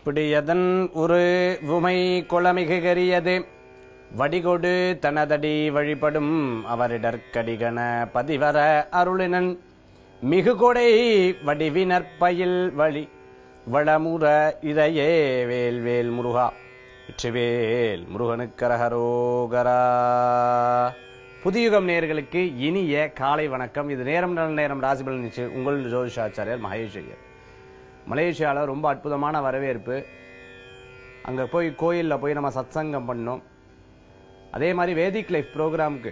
பிடியதன் ஒரு உமை குளமிகரியது வடிகொடு தனதடி வழிபடும் அவரிடற்கடிகன பதிவர அருளினன் மிகுகொடை வடிவினற்பயில் வழி வளமுற இதையே வேல் வேல் முருகா வெற்றிவேல் முருகனுக்கரகரோகரா புதியுகம் நேயர்களுக்கு இனிய காலை வணக்கம் இது நேரம் நல்ல நேரம் ராசிபலன் நிச்சயம் உங்கள் ஜோதிஷாச்சாரியர் மகேஷ் ஐயர் மலேசியால ரொம்ப அற்புதமான வரவேற்பு அங்க போய் கோயில்ல போய் நம்ம சத்சங்கம் பண்ணோம் அதே மாதிரி வேதிக் லைஃப் ப்ரோக்ராமுக்கு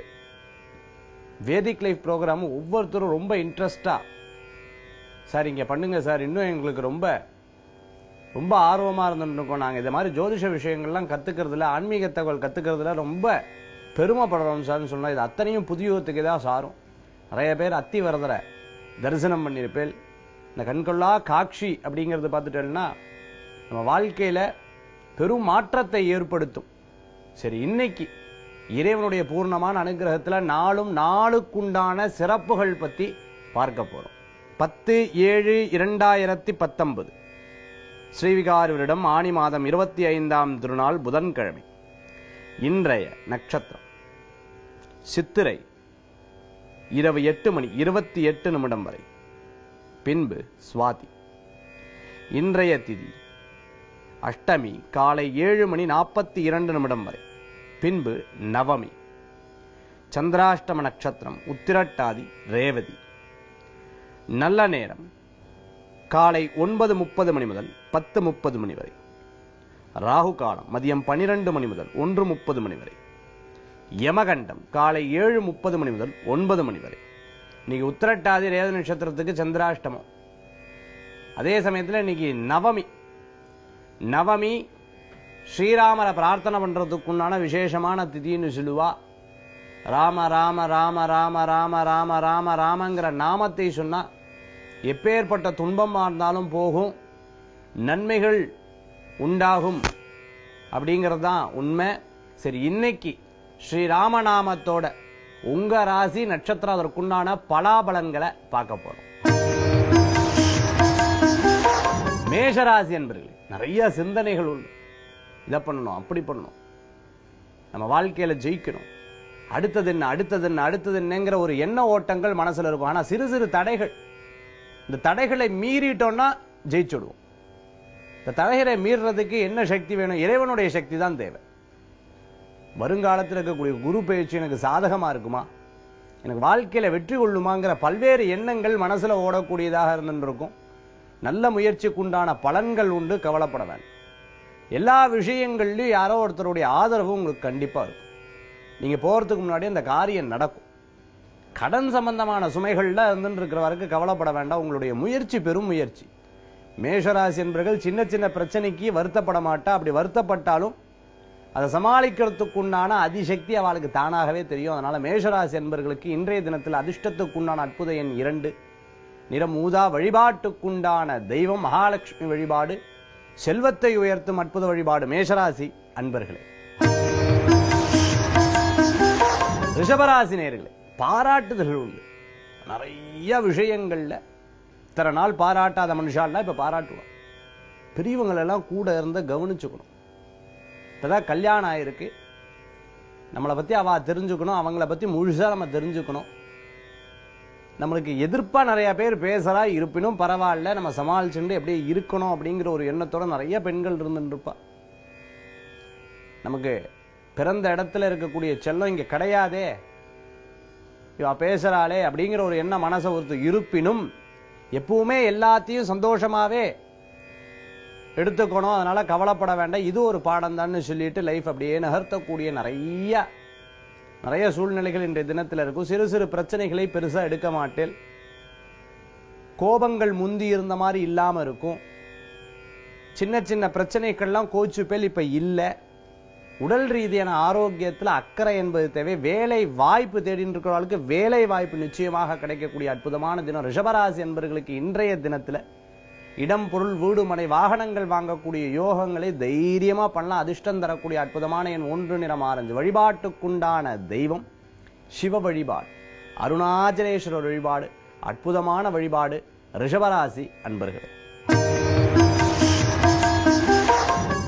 வேதிக் லைஃப் ப்ரோக்ராம் ஒவ்வொருத்தரும் ரொம்ப இன்ட்ரெஸ்டா சார் இங்க பண்ணுங்க சார் இன்னும் எங்களுக்கு ரொம்ப ரொம்ப ஆர்வமா இருந்துருக்கோம் நாங்க இந்த மாதிரி ஜோதிஷ விஷயங்கள்லாம் கத்துக்கிறதுல ஆன்மீக தகவல் கத்துக்கிறதுல ரொம்ப பெருமைப்படுறோம் சார்னு சொன்னா இது அத்தனையும் புதியுகத்துக்கு தான் சாரும் நிறைய பேர் அத்தி வரதரை தரிசனம் பண்ணியிருப்பேன் இந்த கண்கொள்ளா காட்சி அப்படிங்கறது பார்த்துட்டோம்னா நம்ம வாழ்க்கையில பெரும் மாற்றத்தை ஏற்படுத்தும் சரி இன்னைக்கு இறைவனுடைய பூர்ணமான அனுகிரகத்துல நாளும் நாளுக்குண்டான சிறப்புகள் பத்தி பார்க்க போறோம் பத்து ஏழு இரண்டாயிரத்தி பத்தொன்பது ஸ்ரீவிகாரிவரிடம் ஆணி மாதம் இருபத்தி ஐந்தாம் திருநாள் புதன்கிழமை இன்றைய நட்சத்திரம் சித்திரை இரவு எட்டு மணி இருபத்தி எட்டு நிமிடம் வரை பின்பு சுவாதி இன்றைய திதி அஷ்டமி காலை ஏழு மணி நாற்பத்தி இரண்டு நிமிடம் வரை பின்பு நவமி சந்திராஷ்டம நட்சத்திரம் உத்திரட்டாதி ரேவதி நல்ல நேரம் காலை ஒன்பது முப்பது மணி முதல் பத்து முப்பது மணி வரை ராகு காலம் மதியம் பனிரெண்டு மணி முதல் ஒன்று முப்பது மணி வரை யமகண்டம் காலை ஏழு முப்பது மணி முதல் ஒன்பது மணி வரை இன்னைக்கு உத்திரட்டாதி ரேத நட்சத்திரத்துக்கு சந்திராஷ்டமம் அதே சமயத்துல இன்னைக்கு நவமி நவமி ஸ்ரீராமரை பிரார்த்தனை பண்றதுக்குண்டான விசேஷமான திதின்னு சொல்லுவா ராம ராம ராம ராம ராம ராம ராம ராமங்கிற நாமத்தை சொன்னா எப்பேற்பட்ட துன்பமா இருந்தாலும் போகும் நன்மைகள் உண்டாகும் அப்படிங்கிறது தான் உண்மை சரி இன்னைக்கு ஸ்ரீராமநாமத்தோட உங்க ராசி நட்சத்திரம் அதற்குண்டான பலாபலன்களை பார்க்க போறோம் மேஷராசி என்பர்களே நிறைய சிந்தனைகள் உண்டு இதை பண்ணணும் அப்படி பண்ணணும் நம்ம வாழ்க்கையில ஜெயிக்கணும் அடுத்தது என்ன அடுத்தது என்ன அடுத்தது என்னங்கிற ஒரு எண்ண ஓட்டங்கள் மனசுல இருக்கும் ஆனா சிறு சிறு தடைகள் இந்த தடைகளை மீறிட்டோம்னா ஜெயிச்சுடுவோம் இந்த தடைகளை மீறுறதுக்கு என்ன சக்தி வேணும் இறைவனுடைய சக்தி தான் தேவை வருங்காலத்தில் இருக்கக்கூடிய குரு பயிற்சி எனக்கு சாதகமா இருக்குமா எனக்கு வாழ்க்கையில வெற்றி கொள்ளுமாங்கிற பல்வேறு எண்ணங்கள் மனசுல ஓடக்கூடியதாக இருந்துருக்கும் நல்ல முயற்சிக்குண்டான பலன்கள் உண்டு கவலைப்பட வேண்டாம் எல்லா விஷயங்கள்லயும் யாரோ ஒருத்தருடைய ஆதரவு உங்களுக்கு கண்டிப்பா இருக்கும் நீங்க போறதுக்கு முன்னாடி அந்த காரியம் நடக்கும் கடன் சம்பந்தமான சுமைகள்ல இருந்துட்டு இருக்கிற வரைக்கும் கவலைப்பட வேண்டாம் உங்களுடைய முயற்சி பெரும் முயற்சி மேஷராசி என்பவர்கள் சின்ன சின்ன பிரச்சனைக்கு வருத்தப்பட மாட்டா அப்படி வருத்தப்பட்டாலும் அதை சமாளிக்கிறதுக்குண்டான அதிசக்தி அவளுக்கு தானாகவே தெரியும் அதனால மேஷராசி என்பவர்களுக்கு இன்றைய தினத்தில் அதிர்ஷ்டத்துக்குண்டான அற்புத எண் இரண்டு நிறம் ஊதா வழிபாட்டுக்குண்டான தெய்வம் மகாலட்சுமி வழிபாடு செல்வத்தை உயர்த்தும் அற்புத வழிபாடு மேஷராசி அன்பர்களே ரிஷபராசி நேர்களே பாராட்டுதல்கள் உண்டு நிறைய விஷயங்கள்ல இத்தனை நாள் பாராட்டாத மனுஷாலாம் இப்ப பாராட்டுவோம் பெரியவங்களை எல்லாம் கூட இருந்து கவனிச்சுக்கணும் இப்பதான் கல்யாணம் ஆயிருக்கு நம்மளை பத்தி அவ தெரிஞ்சுக்கணும் அவங்கள பத்தி முழுசா நம்ம தெரிஞ்சுக்கணும் நம்மளுக்கு எதிர்ப்பா நிறைய பேர் பேசுறா இருப்பினும் பரவாயில்ல நம்ம சமாளிச்சுட்டு எப்படி இருக்கணும் அப்படிங்கிற ஒரு எண்ணத்தோட நிறைய பெண்கள் இருந்துட்டு இருப்பா நமக்கு பிறந்த இடத்துல இருக்கக்கூடிய செல்லம் இங்க கிடையாதே இவ பேசுறாளே அப்படிங்கிற ஒரு எண்ணம் மனசை ஒருத்தர் இருப்பினும் எப்பவுமே எல்லாத்தையும் சந்தோஷமாவே எடுத்துக்கணும் அதனால கவலைப்பட வேண்டாம் இது ஒரு பாடம் தான் சொல்லிட்டு லைஃப் அப்படியே நகர்த்தக்கூடிய நிறைய நிறைய சூழ்நிலைகள் இன்றைய தினத்தில் இருக்கும் சிறு சிறு பிரச்சனைகளை பெருசா எடுக்க மாட்டேன் கோபங்கள் முந்தி இருந்த மாதிரி இல்லாம இருக்கும் சின்ன சின்ன பிரச்சனைகள்லாம் கோச்சுப்பேல் இப்ப இல்லை உடல் ரீதியான ஆரோக்கியத்துல அக்கறை என்பது தேவை வேலை வாய்ப்பு தேடிட்டு இருக்கிறவர்களுக்கு வேலை வாய்ப்பு நிச்சயமாக கிடைக்கக்கூடிய அற்புதமான தினம் ரிஷபராசி என்பவர்களுக்கு இன்றைய தினத்துல இடம் பொருள் வீடு மனை வாகனங்கள் வாங்கக்கூடிய யோகங்களை தைரியமா பண்ணலாம் அதிர்ஷ்டம் தரக்கூடிய அற்புதமான என் ஒன்று நிறம் ஆரஞ்சு வழிபாட்டுக்குண்டான தெய்வம் சிவ வழிபாடு அருணாச்சலேஸ்வரர் வழிபாடு அற்புதமான வழிபாடு ரிஷபராசி அன்பர்களே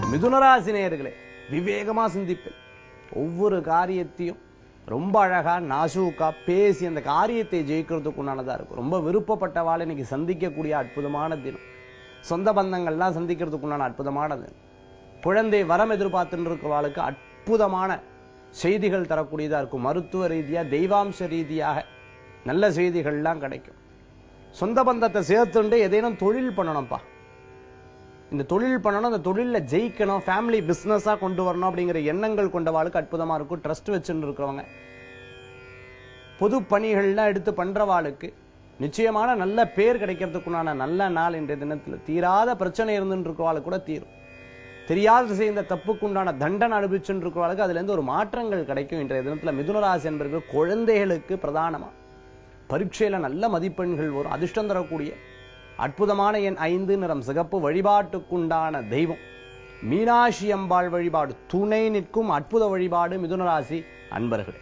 மிதுனராசி நேயர்களே விவேகமா சிந்திப்பேன் ஒவ்வொரு காரியத்தையும் ரொம்ப அழகா நாசூக்கா பேசி அந்த காரியத்தை ஜெயிக்கிறதுக்கு உண்டானதா இருக்கும் ரொம்ப விருப்பப்பட்டவாள் இன்னைக்கு சந்திக்கக்கூடிய அற்புதமான தினம் சொந்த பந்தங்கள்லாம் சந்திக்கிறதுக்கு உண்டான அற்புதமான தினம் குழந்தை வரம் எதிர்பார்த்துட்டு இருக்கிறவாளுக்கு அற்புதமான செய்திகள் தரக்கூடியதா இருக்கும் மருத்துவ ரீதியா தெய்வாம்ச ரீதியாக நல்ல செய்திகள்லாம் கிடைக்கும் சொந்த பந்தத்தை சேர்த்துண்டு ஏதேனும் தொழில் பண்ணணும்ப்பா இந்த தொழில் பண்ணணும் அந்த தொழில்ல ஜெயிக்கணும் ஃபேமிலி பிசினஸா கொண்டு வரணும் அப்படிங்கிற எண்ணங்கள் கொண்டவாளுக்கு அற்புதமா இருக்கும் ட்ரஸ்ட் வச்சுட்டு இருக்கிறவங்க பொது பணிகள்லாம் எடுத்து பண்றவாளுக்கு நிச்சயமான நல்ல பேர் கிடைக்கிறதுக்குண்டான நல்ல நாள் இன்றைய தினத்துல தீராத பிரச்சனை இருந்துட்டு இருக்கிறவாளுக்கு கூட தீரும் தெரியாத செய்த தப்புக்குண்டான தண்டனை அனுபவிச்சுட்டு இருக்கிறவாளுக்கு அதுல இருந்து ஒரு மாற்றங்கள் கிடைக்கும் இன்றைய தினத்துல மிதுனராசி என்பர்கள் குழந்தைகளுக்கு பிரதானமா பரீட்சையில நல்ல மதிப்பெண்கள் வரும் அதிர்ஷ்டம் தரக்கூடிய அற்புதமான எண் ஐந்து நிறம் சிகப்பு வழிபாட்டுக்குண்டான தெய்வம் மீனாட்சி அம்பாள் வழிபாடு துணை நிற்கும் அற்புத வழிபாடு மிதுனராசி அன்பர்களே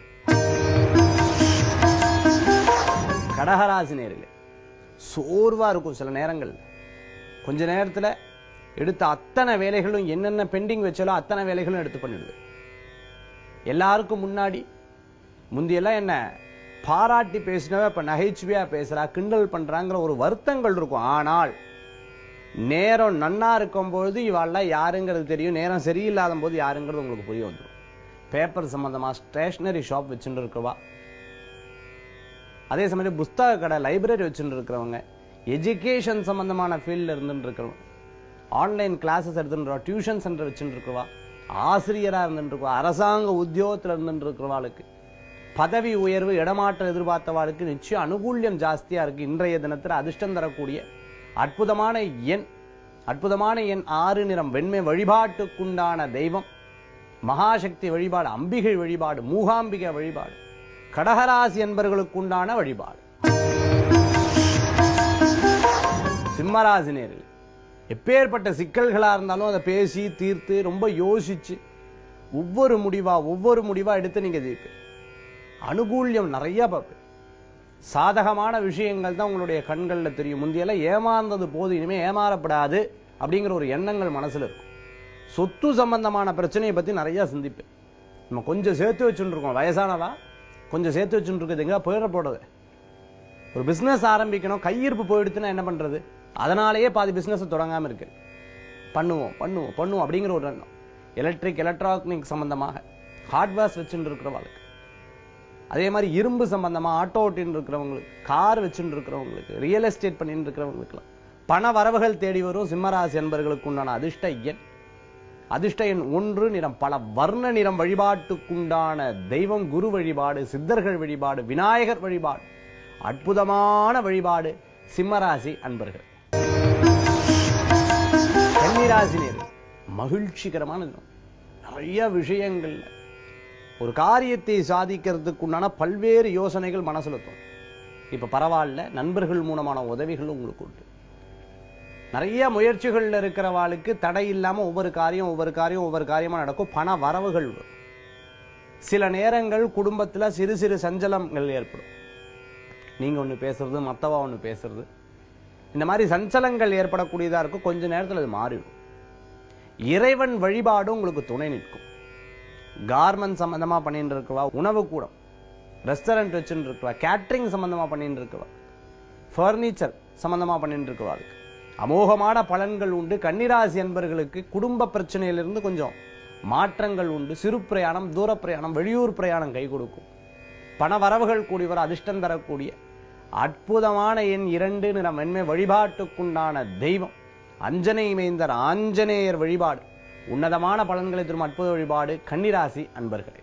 கடகராசி நேரிலே சோர்வா இருக்கும் சில நேரங்கள் கொஞ்ச நேரத்துல எடுத்த அத்தனை வேலைகளும் என்னென்ன பெண்டிங் வச்சாலோ அத்தனை வேலைகளும் எடுத்து பண்ணிடுது எல்லாருக்கும் முன்னாடி முந்தியெல்லாம் என்ன பாராட்டி பேசினவ இப்ப நகைச்சுவையா பேசுறா கிண்டல் பண்றாங்கிற ஒரு வருத்தங்கள் இருக்கும் ஆனால் நேரம் நன்னா இருக்கும் பொழுது இவாள்லாம் யாருங்கிறது தெரியும் நேரம் சரியில்லாத போது யாருங்கிறது உங்களுக்கு புரிய வந்துடும் பேப்பர் சம்பந்தமா ஸ்டேஷனரி ஷாப் வச்சுட்டு இருக்கவா அதே சமயம் புஸ்தக கடை லைப்ரரி வச்சுட்டு இருக்கிறவங்க எஜுகேஷன் சம்பந்தமான ஃபீல்ட்ல இருந்துட்டு இருக்கிறவங்க ஆன்லைன் கிளாஸஸ் எடுத்துட்டு டியூஷன் சென்டர் வச்சுட்டு இருக்கிறவா ஆசிரியரா இருந்துட்டு இருக்கவா அரசாங்க உத்தியோகத்துல இருந்துட்டு இருக்கிறவாளுக்கு பதவி உயர்வு இடமாற்றம் எதிர்பார்த்தவாளுக்கு நிச்சயம் அனுகூல்யம் ஜாஸ்தியா இருக்கு இன்றைய தினத்துல அதிர்ஷ்டம் தரக்கூடிய அற்புதமான எண் அற்புதமான எண் ஆறு நிறம் வெண்மை வழிபாட்டுக்குண்டான தெய்வம் மகாசக்தி வழிபாடு அம்பிகை வழிபாடு மூகாம்பிகை வழிபாடு கடகராசி என்பவர்களுக்குண்டான வழிபாடு சிம்மராசி நேரில் எப்பேற்பட்ட சிக்கல்களா இருந்தாலும் அதை பேசி தீர்த்து ரொம்ப யோசிச்சு ஒவ்வொரு முடிவா ஒவ்வொரு முடிவா எடுத்து நீங்க ஜெயிப்பீங்க அனுகூல்யம் நிறைய பார்ப்பேன் சாதகமான விஷயங்கள் தான் உங்களுடைய கண்கள்ல தெரியும் முந்தியெல்லாம் ஏமாந்தது போது இனிமே ஏமாறப்படாது அப்படிங்கிற ஒரு எண்ணங்கள் மனசுல இருக்கும் சொத்து சம்பந்தமான பிரச்சனையை பத்தி நிறைய சிந்திப்பேன் நம்ம கொஞ்சம் சேர்த்து வச்சுட்டு இருக்கோம் வயசானவா கொஞ்சம் சேர்த்து வச்சுட்டு இருக்குது எங்க போயிட போடுறது ஒரு பிசினஸ் ஆரம்பிக்கணும் கையிருப்பு போயிடுச்சுன்னா என்ன பண்றது அதனாலேயே பாதி பிசினஸ் தொடங்காம இருக்கு பண்ணுவோம் பண்ணுவோம் பண்ணுவோம் அப்படிங்கிற ஒரு எண்ணம் எலக்ட்ரிக் எலக்ட்ரானிக் சம்பந்தமாக ஹார்ட்வேர்ஸ் வச்சுட்டு இருக்கிறவங்களுக்கு அதே மாதிரி இரும்பு சம்பந்தமா ஆட்டோ ஓட்டின்னு இருக்கிறவங்களுக்கு கார் வச்சுட்டு இருக்கிறவங்களுக்கு ரியல் எஸ்டேட் பண்ணிட்டு இருக்கிறவங்களுக்குலாம் பண வரவுகள் தேடி வரும் சிம்மராசி என்பவர்களுக்கு உண்டான அதிர்ஷ்ட எண் அதிர்ஷ்ட எண் ஒன்று நிறம் பல வர்ண நிறம் வழிபாட்டுக்குண்டான தெய்வம் குரு வழிபாடு சித்தர்கள் வழிபாடு விநாயகர் வழிபாடு அற்புதமான வழிபாடு சிம்மராசி அன்பர்கள் கன்னிராசி நேர்கள் மகிழ்ச்சிகரமான தினம் நிறைய விஷயங்கள்ல ஒரு காரியத்தை சாதிக்கிறதுக்குண்டான பல்வேறு யோசனைகள் மனசுல தோணும் இப்ப பரவாயில்ல நண்பர்கள் மூலமான உதவிகள் உங்களுக்கு உண்டு நிறைய முயற்சிகள்ல இருக்கிறவாளுக்கு தடை இல்லாம ஒவ்வொரு காரியம் ஒவ்வொரு காரியம் ஒவ்வொரு காரியமா நடக்கும் பண வரவுகள் வரும் சில நேரங்கள் குடும்பத்துல சிறு சிறு சஞ்சலங்கள் ஏற்படும் நீங்க ஒண்ணு பேசுறது மத்தவா ஒண்ணு பேசுறது இந்த மாதிரி சஞ்சலங்கள் ஏற்படக்கூடியதா இருக்கும் கொஞ்ச நேரத்துல அது மாறிடும் இறைவன் வழிபாடு உங்களுக்கு துணை நிற்கும் கார்மெண்ட் சம்பந்தமா பண்ணிட்டு இருக்கவா உணவு கூடம் ரெஸ்டாரண்ட் வச்சுட்டு இருக்கவா கேட்டரிங் சம்பந்தமா பண்ணிட்டு இருக்கவா ஃபர்னிச்சர் சம்பந்தமா பண்ணிட்டு இருக்கவாளுக்கு அமோகமான பலன்கள் உண்டு கன்னிராசி என்பர்களுக்கு குடும்ப பிரச்சனையிலிருந்து கொஞ்சம் மாற்றங்கள் உண்டு சிறு பிரயாணம் தூர பிரயாணம் வெளியூர் பிரயாணம் கை கொடுக்கும் பண வரவுகள் கூடி வர அதிர்ஷ்டம் தரக்கூடிய அற்புதமான எண் இரண்டு நிறம் வெண்மை வழிபாட்டுக்குண்டான தெய்வம் அஞ்சனை மைந்தர் ஆஞ்சநேயர் வழிபாடு உன்னதமான பலன்களை தரும் அற்புத வழிபாடு கன்னிராசி அன்பர்களே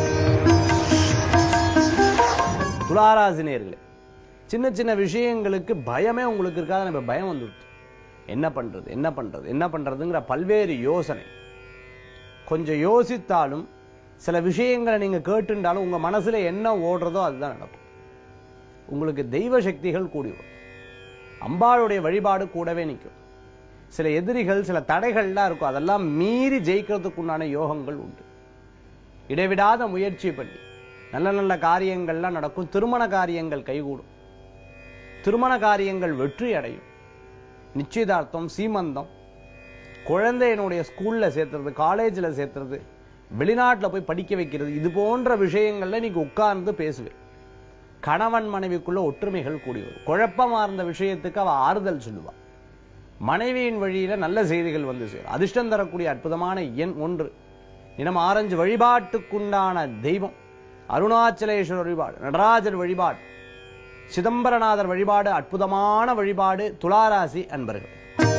துளாராசி நேர்களே சின்ன சின்ன விஷயங்களுக்கு பயமே உங்களுக்கு இருக்காது இப்ப பயம் வந்துடுது என்ன பண்றது என்ன பண்றது என்ன பண்றதுங்கிற பல்வேறு யோசனை கொஞ்சம் யோசித்தாலும் சில விஷயங்களை நீங்க கேட்டுண்டாலும் உங்க மனசுல என்ன ஓடுறதோ அதுதான் நடக்கும் உங்களுக்கு தெய்வ சக்திகள் கூடி வரும் அம்பாளுடைய வழிபாடு கூடவே நிற்கும் சில எதிரிகள் சில தடைகள்லாம் இருக்கும் அதெல்லாம் மீறி ஜெயிக்கிறதுக்குண்டான யோகங்கள் உண்டு இடைவிடாத முயற்சி பண்ணி நல்ல நல்ல காரியங்கள்லாம் நடக்கும் திருமண காரியங்கள் கைகூடும் திருமண காரியங்கள் வெற்றி அடையும் நிச்சயதார்த்தம் சீமந்தம் குழந்தையினுடைய ஸ்கூல்ல சேர்த்துறது காலேஜ்ல சேர்த்துறது வெளிநாட்டுல போய் படிக்க வைக்கிறது இது போன்ற விஷயங்கள்ல நீங்க உட்கார்ந்து பேசுவேன் கணவன் மனைவிக்குள்ள ஒற்றுமைகள் கூடி வரும் குழப்பமா இருந்த விஷயத்துக்கு அவ ஆறுதல் சொல்லுவா மனைவியின் வழியில நல்ல செய்திகள் வந்து சேரும் அதிர்ஷ்டம் தரக்கூடிய அற்புதமான எண் ஒன்று இனம் ஆரஞ்சு வழிபாட்டுக்குண்டான தெய்வம் அருணாச்சலேஸ்வரர் வழிபாடு நடராஜர் வழிபாடு சிதம்பரநாதர் வழிபாடு அற்புதமான வழிபாடு துளாராசி அன்பர்கள்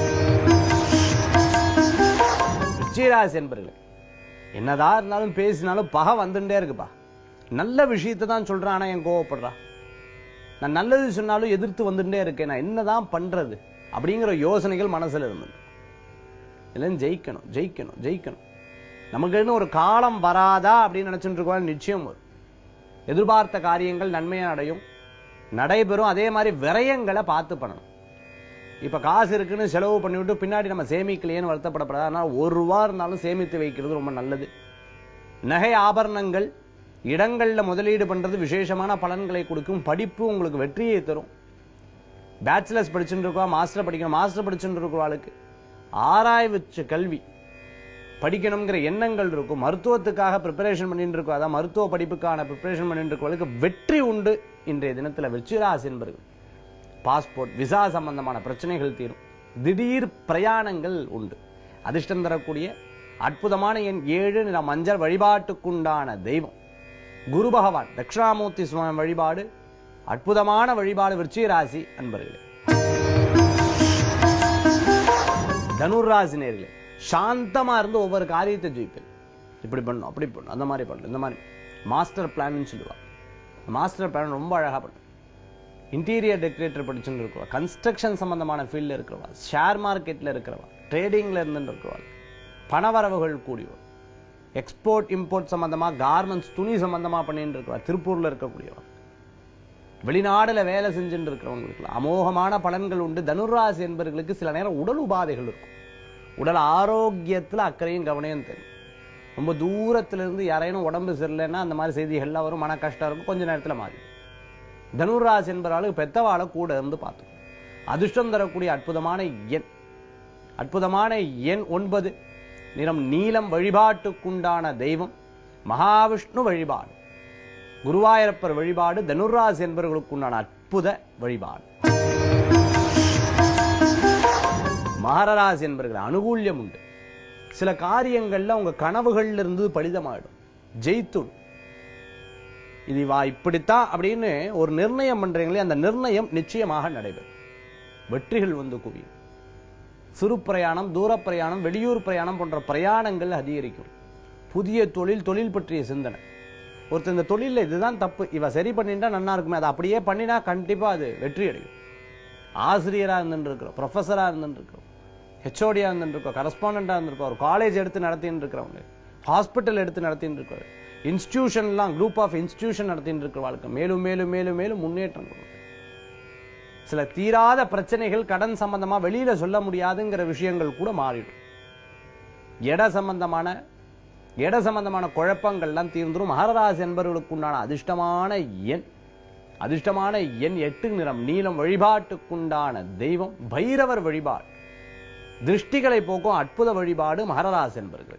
விருச்சிகராசி அன்பர்கள் என்னதான் இருந்தாலும் பேசினாலும் பகை வந்துட்டே இருக்குப்பா நல்ல விஷயத்தை தான் சொல்றான் ஆனா என் கோவப்படுறா நான் நல்லது சொன்னாலும் எதிர்த்து வந்துட்டே இருக்கேன் நான் என்னதான் பண்றது அப்படிங்கிற யோசனைகள் மனசுல இருந்தது எல்லாம் ஜெயிக்கணும் ஜெயிக்கணும் ஜெயிக்கணும் நமக்குன்னு ஒரு காலம் வராதா அப்படின்னு நினைச்சுட்டு இருக்கோம் நிச்சயம் வரும் எதிர்பார்த்த காரியங்கள் நன்மையா அடையும் நடைபெறும் அதே மாதிரி விரயங்களை பார்த்து பண்ணணும் இப்ப காசு இருக்குன்னு செலவு பண்ணிவிட்டு பின்னாடி நம்ம சேமிக்கலையேன்னு வருத்தப்படப்படாது அதனால ஒரு ரூபா இருந்தாலும் சேமித்து வைக்கிறது ரொம்ப நல்லது நகை ஆபரணங்கள் இடங்கள்ல முதலீடு பண்றது விசேஷமான பலன்களை கொடுக்கும் படிப்பு உங்களுக்கு வெற்றியை தரும் பேச்சுலர்ஸ் படிச்சுட்டு இருக்கா மாஸ்டர் படிக்கணும் மாஸ்டர் படிச்சுட்டு இருக்கிறவாளுக்கு ஆராய்ச்சி கல்வி படிக்கணுங்கிற எண்ணங்கள் இருக்கும் மருத்துவத்துக்காக ப்ரிப்பரேஷன் பண்ணிட்டு இருக்கோம் அதான் மருத்துவ படிப்புக்கான ப்ரிப்பரேஷன் பண்ணிட்டு இருக்கவளுக்கு வெற்றி உண்டு இன்றைய தினத்துல விருச்சிகராசி என்பர்கள் பாஸ்போர்ட் விசா சம்பந்தமான பிரச்சனைகள் தீரும் திடீர் பிரயாணங்கள் உண்டு அதிர்ஷ்டம் தரக்கூடிய அற்புதமான எண் ஏழு நிற மஞ்சள் வழிபாட்டுக்குண்டான தெய்வம் குரு பகவான் தட்சிணாமூர்த்தி சுவாமி வழிபாடு அற்புதமான வழிபாடு விருச்சிக ராசி அன்பர்களே தனுர் ராசி நேர்களே சாந்தமா இருந்து ஒவ்வொரு காரியத்தை ஜெயிப்பேன் இப்படி பண்ணும் அப்படி பண்ணும் அந்த மாதிரி பண்ணணும் இந்த மாதிரி மாஸ்டர் பிளான் சொல்லுவா மாஸ்டர் பிளான் ரொம்ப அழகா பண்ணும் இன்டீரியர் டெக்கரேட்டர் படிச்சுட்டு இருக்கிறவா கன்ஸ்ட்ரக்ஷன் சம்பந்தமான ஃபீல்ட்ல இருக்கிறவா ஷேர் மார்க்கெட்ல இருக்கிறவா ட்ரேடிங்ல இருந்துட்டு இருக்கிறவா பணவரவுகள் கூடி வரும் எக்ஸ்போர்ட் இம்போர்ட் சம்பந்தமா கார்மெண்ட்ஸ் துணி சம்பந்தமா பண்ணிட்டு இருக்கிறவா திருப்பூர்ல இருக்கக்கூடியவா வெளிநாடுல வேலை செஞ்சுட்டு இருக்கிறவங்களுக்கு அமோகமான பலன்கள் உண்டு தனுராசி என்பவர்களுக்கு சில நேரம் உடல் உபாதைகள் இருக்கும் உடல் ஆரோக்கியத்துல அக்கறையும் கவனையும் தெரியும் ரொம்ப தூரத்துல இருந்து யாரையும் உடம்பு சரியில்லைன்னா அந்த மாதிரி செய்திகள்லாம் வரும் மன கஷ்டம் இருக்கும் கொஞ்ச நேரத்துல மாறி தனுராசி என்பவர்களுக்கு பெத்தவாளை கூட இருந்து பார்த்துக்கும் அதிர்ஷ்டம் தரக்கூடிய அற்புதமான எண் அற்புதமான எண் ஒன்பது நிறம் நீலம் வழிபாட்டுக்குண்டான தெய்வம் மகாவிஷ்ணு வழிபாடு குருவாயூரப்பர் வழிபாடு தனுராசி என்பவர்களுக்குண்டான அற்புத வழிபாடு மகரராசி என்பவர்கள் அனுகூல்யம் உண்டு சில காரியங்கள்ல உங்க கனவுகள்ல இருந்து பலிதமாயிடும் ஜெயித்துடும் இது வா இப்படித்தான் அப்படின்னு ஒரு நிர்ணயம் பண்றீங்களே அந்த நிர்ணயம் நிச்சயமாக நடைபெறும் வெற்றிகள் வந்து குவியும் சிறு பிரயாணம் தூர பிரயாணம் வெளியூர் பிரயாணம் போன்ற பிரயாணங்கள் அதிகரிக்கும் புதிய தொழில் தொழில் பற்றிய சிந்தனை ஒருத்தர் இந்த தொழில்ல இதுதான் தப்பு இவ சரி பண்ணிட்டா நல்லா இருக்குமே அதை அப்படியே பண்ணினா கண்டிப்பா அது வெற்றி அடையும் ஆசிரியரா இருந்துட்டு இருக்கிறோம் ப்ரொஃபஸரா இருந்துட்டு இருக்கிறோம் ஹெச்ஓடியா இருந்துட்டு இருக்கோம் கரஸ்பாண்டா இருந்திருக்கோம் ஒரு காலேஜ் எடுத்து நடத்தின்னு இருக்கிறவங்க ஹாஸ்பிட்டல் எடுத்து நடத்தின்னு இருக்கிறோம் இன்ஸ்டிடியூஷன்லாம் குரூப் ஆஃப் இன்ஸ்டிடியூஷன் நடத்திட்டு இருக்கிறவங்களுக்கு மேலும் மேலும் மேலும் மேலும் முன்னேற்றம் கொடுக்கும் சில தீராத பிரச்சனைகள் கடன் சம்பந்தமா வெளியில சொல்ல முடியாதுங்கிற விஷயங்கள் கூட மாறிடும் இட சம்பந்தமான இட சம்பந்தமான குழப்பங்கள்லாம் தீர்ந்துரும் மகரராசி என்பவர்களுக்கு உண்டான அதிர்ஷ்டமான எண் அதிர்ஷ்டமான எண் எட்டு நிறம் நீலம் வழிபாட்டுக்குண்டான தெய்வம் பைரவர் வழிபாடு திருஷ்டிகளை போக்கும் அற்புத வழிபாடு மகரராசி என்பர்கள்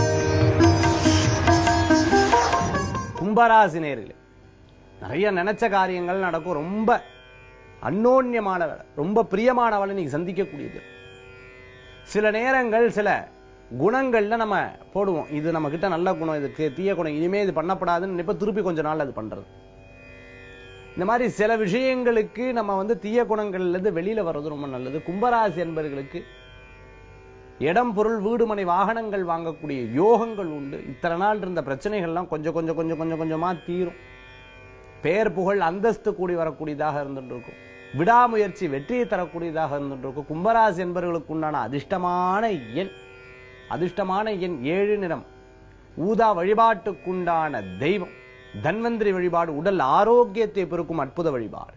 கும்பராசி நேர்களே நிறைய நினைச்ச காரியங்கள் நடக்கும் ரொம்ப அந்யோன்யமானவள் ரொம்ப பிரியமானவளை நீங்க சந்திக்கக்கூடியது சில நேரங்கள் சில குணங்கள்ல நம்ம போடுவோம் இது நம்ம கிட்ட நல்ல குணம் இதுக்கு தீய குணம் இனிமே இது பண்ணப்படாதுன்னு நினைப்ப திருப்பி கொஞ்ச நாள் அது பண்றது இந்த மாதிரி சில விஷயங்களுக்கு நம்ம வந்து தீய குணங்கள்ல இருந்து வெளியில வர்றது ரொம்ப நல்லது கும்பராசி என்பவர்களுக்கு இடம் பொருள் வீடு மனை வாகனங்கள் வாங்கக்கூடிய யோகங்கள் உண்டு இத்தனை நாள் இருந்த பிரச்சனைகள்லாம் கொஞ்சம் கொஞ்சம் கொஞ்சம் கொஞ்சம் கொஞ்சமா தீரும் பெயர் புகழ் அந்தஸ்து கூடி வரக்கூடியதாக இருந்துட்டு இருக்கும் விடாமுயற்சி வெற்றியை தரக்கூடியதாக இருந்துட்டு இருக்கும் கும்பராசி என்பவர்களுக்கு உண்டான அதிர்ஷ்டமான எண் அதிர்ஷ்டமான எண் ஏழு நிறம் ஊதா வழிபாட்டுக்குண்டான தெய்வம் தன்வந்திரி வழிபாடு உடல் ஆரோக்கியத்தை பெருக்கும் அற்புத வழிபாடு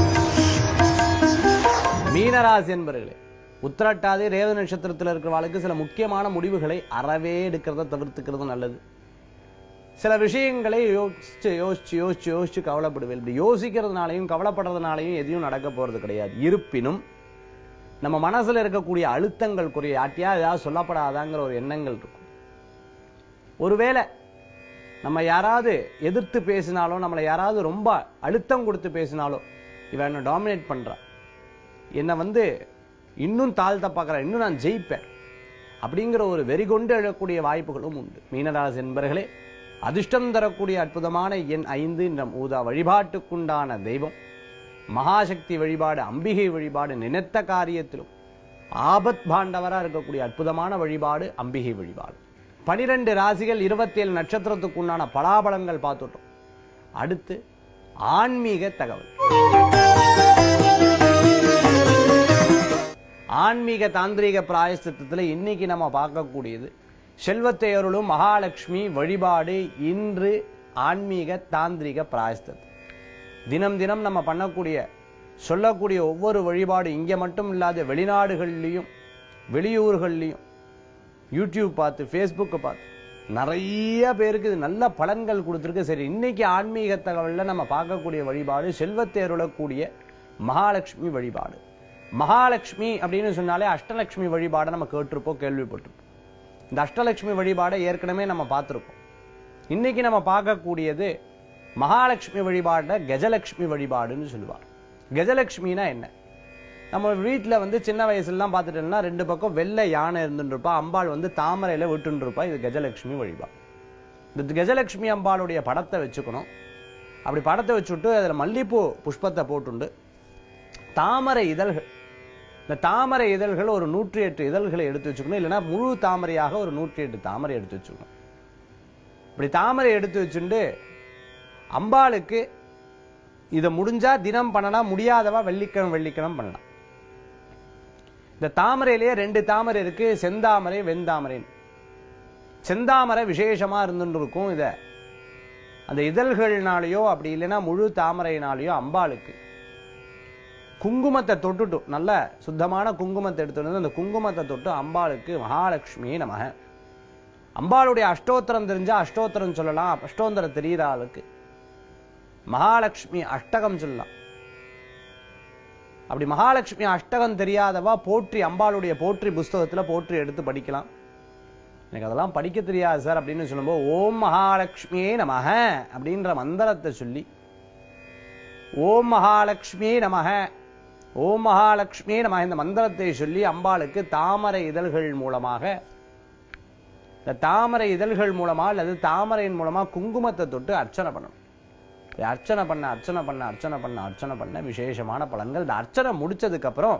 மீனராசி என்பவர்களே உத்திரட்டாதி ரேவ நட்சத்திரத்தில் இருக்கிறவர்களுக்கு சில முக்கியமான முடிவுகளை அறவே எடுக்கிறத தவிர்த்துக்கிறது நல்லது சில விஷயங்களை யோசிச்சு யோசிச்சு யோசிச்சு யோசிச்சு கவலைப்படுவேன் இப்படி யோசிக்கிறதுனாலையும் கவலைப்படுறதுனாலையும் எதையும் நடக்க போறது கிடையாது இருப்பினும் நம்ம மனசுல இருக்கக்கூடிய அழுத்தங்கள் குறைய யாட்டியா ஏதாவது சொல்லப்படாதாங்கிற ஒரு எண்ணங்கள் இருக்கும் ஒருவேளை நம்ம யாராவது எதிர்த்து பேசினாலோ நம்மளை யாராவது ரொம்ப அழுத்தம் கொடுத்து பேசினாலோ இவன் என்ன டாமினேட் பண்றா என்னை வந்து இன்னும் தாழ்த்த பார்க்கறா இன்னும் நான் ஜெயிப்பேன் அப்படிங்கிற ஒரு வெறி கொண்டு எழக்கூடிய வாய்ப்புகளும் உண்டு மீனராசி என்பர்களே அதிர்ஷ்டம் தரக்கூடிய அற்புதமான எண் ஐந்து நம் ஊதா வழிபாட்டுக்குண்டான தெய்வம் மகாசக்தி வழிபாடு அம்பிகை வழிபாடு நினைத்த காரியத்திலும் ஆபத் பாண்டவரா இருக்கக்கூடிய அற்புதமான வழிபாடு அம்பிகை வழிபாடு பனிரெண்டு ராசிகள் இருபத்தேழு நட்சத்திரத்துக்கு உண்டான பலாபலங்கள் பார்த்துட்டோம் அடுத்து ஆன்மீக தகவல் ஆன்மீக தாந்திரீக பிராயஸ்திரத்துல இன்னைக்கு நம்ம பார்க்கக்கூடியது செல்வத்தை அருளும் மகாலட்சுமி வழிபாடு இன்று ஆன்மீக தாந்திரிக பிராயஸ்தம் தினம் தினம் நம்ம பண்ணக்கூடிய சொல்லக்கூடிய ஒவ்வொரு வழிபாடு இங்க மட்டும் இல்லாத வெளிநாடுகள்லையும் வெளியூர்கள்லையும் யூடியூப் பார்த்து ஃபேஸ்புக்கை பார்த்து நிறைய பேருக்கு இது நல்ல பலன்கள் கொடுத்துருக்கு சரி இன்னைக்கு ஆன்மீக தகவல்ல நம்ம பார்க்கக்கூடிய வழிபாடு செல்வத்தை அருளக்கூடிய மகாலட்சுமி வழிபாடு மகாலட்சுமி அப்படின்னு சொன்னாலே அஷ்டலட்சுமி வழிபாடை நம்ம கேட்டிருப்போம் கேள்விப்பட்டிருப்போம் இந்த அஷ்டலட்சுமி வழிபாடை ஏற்கனவே நம்ம பார்த்திருப்போம் இன்னைக்கு நம்ம பார்க்கக்கூடியது மகாலட்சுமி வழிபாட கஜலட்சுமி வழிபாடுன்னு சொல்லுவாங்க கஜலட்சுமினா என்ன நம்ம வீட்டுல வந்து சின்ன வயசுலாம் பார்த்துட்டோம்னா ரெண்டு பக்கம் வெள்ளை யானை இருந்துட்டு இருப்பா அம்பாள் வந்து தாமரையில விட்டுன்னு இருப்பா இது கஜலட்சுமி வழிபாடு இந்த கஜலட்சுமி அம்பாளுடைய படத்தை வச்சுக்கணும் அப்படி படத்தை வச்சுட்டு அதுல மல்லிப்பூ புஷ்பத்தை போட்டுண்டு தாமரை இதழ்கள் இந்த தாமரை இதழ்கள் ஒரு நூற்றி எட்டு இதழ்களை எடுத்து வச்சுக்கணும் இல்லைன்னா முழு தாமரையாக ஒரு நூற்றி எட்டு தாமரை எடுத்து வச்சுக்கணும் இப்படி தாமரை எடுத்து வச்சுட்டு அம்பாளுக்கு இதை முடிஞ்சா தினம் பண்ணலாம் முடியாதவா வெள்ளிக்கிழமை வெள்ளிக்கிழமை பண்ணலாம் இந்த தாமரையிலேயே ரெண்டு தாமரை இருக்கு செந்தாமரை வெண்தாமரை செந்தாமரை விசேஷமா இருந்துட்டு இருக்கும் இத அந்த இதழ்கள்னாலேயோ அப்படி இல்லைன்னா முழு தாமரையினாலேயோ அம்பாளுக்கு குங்குமத்தை தொட்டுட்டும் நல்ல சுத்தமான குங்குமத்தை எடுத்துட்டு வந்து அந்த குங்குமத்தை தொட்டு அம்பாளுக்கு மகாலட்சுமி நமக அம்பாளுடைய அஷ்டோத்திரம் தெரிஞ்சா அஷ்டோத்திரம் சொல்லலாம் அஷ்டோந்தரம் தெரிகிற ஆளுக்கு மகாலட்சுமி அஷ்டகம் சொல்லலாம் அப்படி மகாலட்சுமி அஷ்டகம் தெரியாதவா போற்றி அம்பாளுடைய போற்றி புஸ்தகத்துல போற்றி எடுத்து படிக்கலாம் எனக்கு அதெல்லாம் படிக்க தெரியாது சார் அப்படின்னு சொல்லும்போது ஓம் மகாலட்சுமியே நமக அப்படின்ற மந்திரத்தை சொல்லி ஓம் மகாலட்சுமியே நமக ஓம் மகாலட்சுமியே நம இந்த மந்திரத்தை சொல்லி அம்பாளுக்கு தாமரை இதழ்கள் மூலமாக இந்த தாமரை இதழ்கள் மூலமா அல்லது தாமரையின் மூலமா குங்குமத்தை தொட்டு அர்ச்சனை பண்ணணும் இதை அர்ச்சனை பண்ண அர்ச்சனை பண்ண அர்ச்சனை பண்ண அர்ச்சனை பண்ண விசேஷமான பலன்கள் இந்த அர்ச்சனை முடிச்சதுக்கு அப்புறம்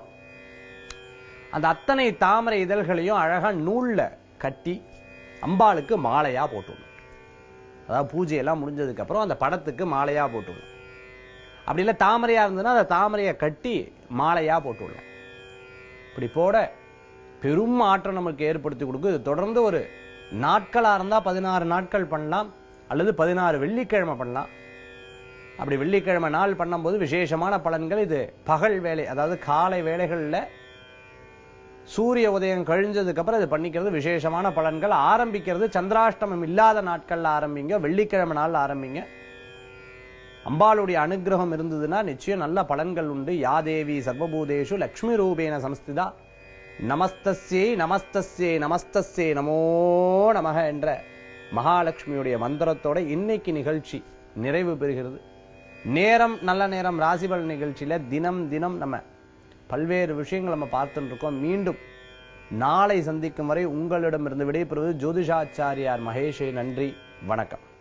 அந்த அத்தனை தாமரை இதழ்களையும் அழகா நூல்ல கட்டி அம்பாளுக்கு மாலையா போட்டுடணும் அதாவது பூஜையெல்லாம் முடிஞ்சதுக்கு அப்புறம் அந்த படத்துக்கு மாலையா போட்டுடணும் அப்படி இல்லை தாமரையா இருந்ததுன்னா அந்த தாமரையை கட்டி மாலையா போட்டுடலாம் இப்படி போட பெரும் மாற்றம் நமக்கு ஏற்படுத்தி கொடுக்கும் இது தொடர்ந்து ஒரு நாட்களா இருந்தா பதினாறு நாட்கள் பண்ணலாம் அல்லது பதினாறு வெள்ளிக்கிழமை பண்ணலாம் அப்படி வெள்ளிக்கிழமை நாள் பண்ணும்போது விசேஷமான பலன்கள் இது பகல் வேலை அதாவது காலை வேலைகள்ல சூரிய உதயம் கழிஞ்சதுக்கு அப்புறம் இது பண்ணிக்கிறது விசேஷமான பலன்கள் ஆரம்பிக்கிறது சந்திராஷ்டமம் இல்லாத நாட்கள்ல ஆரம்பிங்க வெள்ளிக்கிழமை நாள் ஆரம்பிங்க அம்பாளுடைய அனுகிரகம் இருந்ததுன்னா நிச்சயம் நல்ல பலன்கள் உண்டு யாதேவி சர்வபூதேஷு லக்ஷ்மி ரூபேன சமஸ்திதா நமஸ்தஸ்யை நமஸ்தஸ்யை நமஸ்தஸ்யை நமோ நமக என்ற மகாலட்சுமியுடைய மந்திரத்தோட இன்னைக்கு நிகழ்ச்சி நிறைவு பெறுகிறது நேரம் நல்ல நேரம் ராசிபல் நிகழ்ச்சியில தினம் தினம் நம்ம பல்வேறு விஷயங்கள் நம்ம பார்த்துட்டு இருக்கோம் மீண்டும் நாளை சந்திக்கும் வரை உங்களிடமிருந்து விடைபெறுவது ஜோதிஷாச்சாரியார் மகேஷே நன்றி வணக்கம்